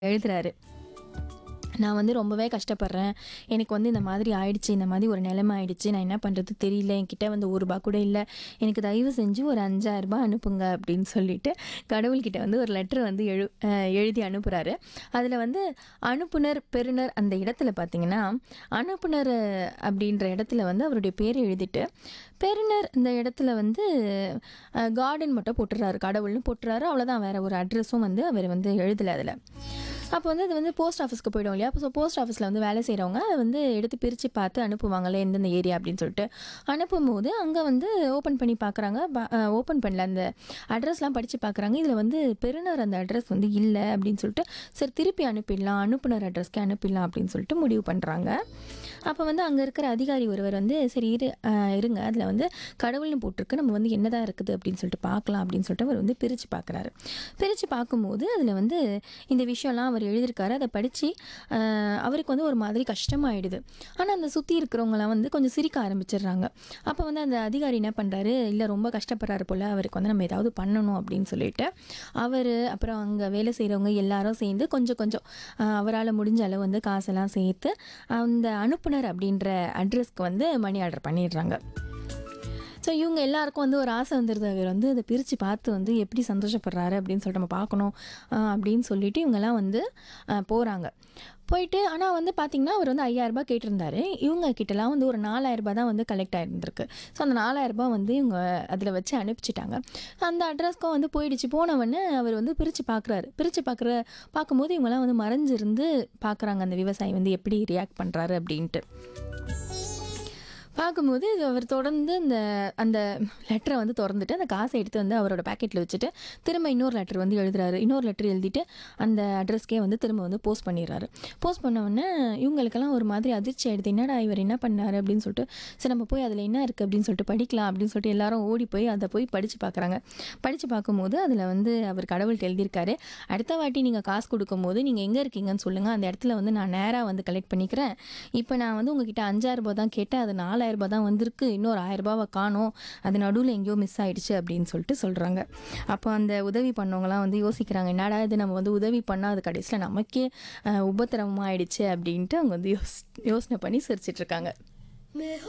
எழுதுறாரு நான் வந்து ரொம்பவே கஷ்டப்படுறேன் எனக்கு வந்து இந்த மாதிரி ஆயிடுச்சு இந்த மாதிரி ஒரு நிலைமை ஆயிடுச்சு நான் என்ன பண்ணுறது தெரியல என்கிட்ட வந்து ஒரு ரூபா கூட இல்லை எனக்கு தயவு செஞ்சு ஒரு அஞ்சாயிரம் ரூபாய் அனுப்புங்க அப்படின்னு சொல்லிட்டு கடவுள்கிட்ட வந்து ஒரு லெட்டர் வந்து எழு அஹ் எழுதி அனுப்புகிறாரு அதில் வந்து அனுப்புனர் பெறுநர் அந்த இடத்துல பார்த்தீங்கன்னா அனுப்புனர் அப்படின்ற இடத்துல வந்து அவருடைய பேர் எழுதிட்டு பெறுநர் இந்த இடத்துல வந்து கார்டன் மட்டும் போட்டுறாரு கடவுள்னு போட்டுறாரு அவ்வளோதான் வேற ஒரு அட்ரஸும் வந்து அவர் வந்து எழுதலை அதில் அப்போ வந்து அது வந்து போஸ்ட் ஆஃபீஸ்க்கு போயிடும் இல்லையா அப்போ போஸ்ட் ஆஃபீஸில் வந்து வேலை செய்கிறவங்க அதை வந்து எடுத்து பிரித்து பார்த்து அனுப்புவாங்கல்ல எந்தெந்த ஏரியா அப்படின்னு சொல்லிட்டு அனுப்பும்போது அங்கே வந்து ஓப்பன் பண்ணி பார்க்குறாங்க ஓப்பன் பண்ணல அந்த அட்ரஸ்லாம் படித்து பார்க்குறாங்க இதில் வந்து பெறுநர் அந்த அட்ரஸ் வந்து இல்லை அப்படின்னு சொல்லிட்டு சரி திருப்பி அனுப்பிடலாம் அனுப்புனர் அட்ரஸ்க்கு அனுப்பிடலாம் அப்படின்னு சொல்லிட்டு முடிவு பண்ணுறாங்க அப்போ வந்து அங்கே இருக்கிற அதிகாரி ஒருவர் வந்து சரி இரு அஹ் இருங்க அதில் வந்து கடவுள்னு போட்டிருக்கு நம்ம வந்து என்னதான் இருக்குது அப்படின்னு சொல்லிட்டு பார்க்கலாம் அப்படின்னு சொல்லிட்டு அவர் வந்து பிரித்து பார்க்குறாரு பிரித்து பார்க்கும்போது அதில் வந்து இந்த விஷயம்லாம் அவர் எழுதியிருக்காரு அதை படித்து அவருக்கு வந்து ஒரு மாதிரி கஷ்டமாயிடுது ஆனால் அந்த சுற்றி இருக்கிறவங்களாம் வந்து கொஞ்சம் சிரிக்க ஆரம்பிச்சிடுறாங்க அப்போ வந்து அந்த அதிகாரி என்ன பண்ணுறாரு இல்லை ரொம்ப கஷ்டப்படுறாரு போல் அவருக்கு வந்து நம்ம ஏதாவது பண்ணணும் அப்படின்னு சொல்லிட்டு அவர் அப்புறம் அங்கே வேலை செய்கிறவங்க எல்லாரும் சேர்ந்து கொஞ்சம் கொஞ்சம் அவரால் முடிஞ்ச அளவு வந்து காசெல்லாம் சேர்த்து அந்த அனுப்புனர் அப்படின்ற அட்ரஸ்க்கு வந்து மணி ஆர்டர் பண்ணிடுறாங்க ஸோ இவங்க எல்லாருக்கும் வந்து ஒரு ஆசை வந்துடுது அவர் வந்து அதை பிரித்து பார்த்து வந்து எப்படி சந்தோஷப்படுறாரு அப்படின்னு சொல்லிட்டு நம்ம பார்க்கணும் ஆஹ் அப்படின்னு சொல்லிட்டு இவங்கெல்லாம் வந்து போகிறாங்க போயிட்டு ஆனால் வந்து பார்த்திங்கன்னா அவர் வந்து ஐயாயிரரூபா கேட்டிருந்தாரு இவங்க கிட்டலாம் வந்து ஒரு நாலாயிரரூபா தான் வந்து கலெக்ட் ஆகிருந்திருக்கு ஸோ அந்த நாலாயிரரூபா வந்து இவங்க அதில் வச்சு அனுப்பிச்சிட்டாங்க அந்த அட்ரஸ்க்கும் வந்து போயிடுச்சு போனவொடனே அவர் வந்து பிரித்து பார்க்குறாரு பிரித்து பார்க்குற பார்க்கும்போது இவங்கெல்லாம் வந்து மறைஞ்சிருந்து பார்க்குறாங்க அந்த விவசாயி வந்து எப்படி ரியாக்ட் பண்ணுறாரு அப்படின்ட்டு பார்க்கும்போது இது அவர் தொடர்ந்து இந்த அந்த லெட்டரை வந்து திறந்துட்டு அந்த காசை எடுத்து வந்து அவரோட பேக்கெட்டில் வச்சுட்டு திரும்ப இன்னொரு லெட்டர் வந்து எழுதுறாரு இன்னொரு லெட்டர் எழுதிட்டு அந்த அட்ரஸ்க்கே வந்து திரும்ப வந்து போஸ்ட் பண்ணிடுறாரு போஸ்ட் பண்ண உடனே இவங்களுக்கெல்லாம் ஒரு மாதிரி அதிர்ச்சி ஆயிடுது என்னடா இவர் என்ன பண்ணாரு அப்படின்னு சொல்லிட்டு சரி நம்ம போய் அதில் என்ன இருக்குது அப்படின்னு சொல்லிட்டு படிக்கலாம் அப்படின்னு சொல்லிட்டு எல்லாரும் ஓடி போய் அதை போய் படித்து பார்க்குறாங்க படித்து பார்க்கும்போது அதில் வந்து அவர் கடவுள்கிட்ட எழுதியிருக்காரு அடுத்த வாட்டி நீங்கள் காசு கொடுக்கும்போது நீங்கள் எங்கே இருக்கீங்கன்னு சொல்லுங்கள் அந்த இடத்துல வந்து நான் நேராக வந்து கலெக்ட் பண்ணிக்கிறேன் இப்போ நான் வந்து உங்ககிட்ட அஞ்சாயிரம் ரூபாய் தான் கேட்டேன் அது நாலாயிரம் ரூபாய் தான் வந்திருக்கு இன்னொரு ஆயிரம் ரூபாவை காணோம் அது நடுவில் எங்கேயோ மிஸ் ஆயிடுச்சு அப்படின்னு சொல்லிட்டு சொல்கிறாங்க அப்போ அந்த உதவி பண்ணவங்களாம் வந்து யோசிக்கிறாங்க என்னடா இது நம்ம வந்து உதவி பண்ணால் அது கடைசியில் நமக்கே அஹ், உபத்திரவமா ஆயிடுச்சு அப்படின்ட்டு அவங்க வந்து யோஸ் யோசனை பண்ணி சிரிச்சிட்டு இருக்காங்க मैं